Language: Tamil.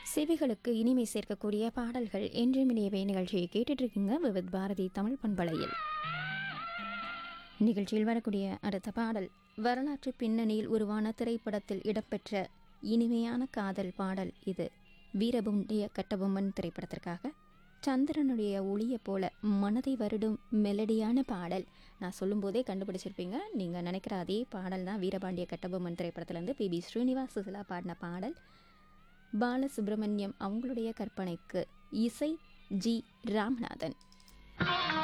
செவிகளுக்கு இனிமை சேர்க்கக்கூடிய பாடல்கள் என்றும் இணையவை நிகழ்ச்சியை கேட்டுட்டு இருக்கீங்க விவித் பாரதி தமிழ் பண்பலையில் நிகழ்ச்சியில் வரக்கூடிய அடுத்த பாடல் வரலாற்று பின்னணியில் உருவான திரைப்படத்தில் இடம்பெற்ற இனிமையான காதல் பாடல் இது வீரபுண்டிய கட்டபொம்மன் திரைப்படத்திற்காக சந்திரனுடைய ஒளியை போல மனதை வருடும் மெலடியான பாடல் நான் சொல்லும்போதே கண்டுபிடிச்சிருப்பீங்க நீங்கள் நினைக்கிற அதே பாடல் தான் வீரபாண்டிய கட்டபொம்மன் திரைப்படத்திலேருந்து பி பி ஸ்ரீனிவாஸ் சுசிலா பாடின பாடல் பாலசுப்ரமணியம் அவங்களுடைய கற்பனைக்கு இசை ஜி ராமநாதன்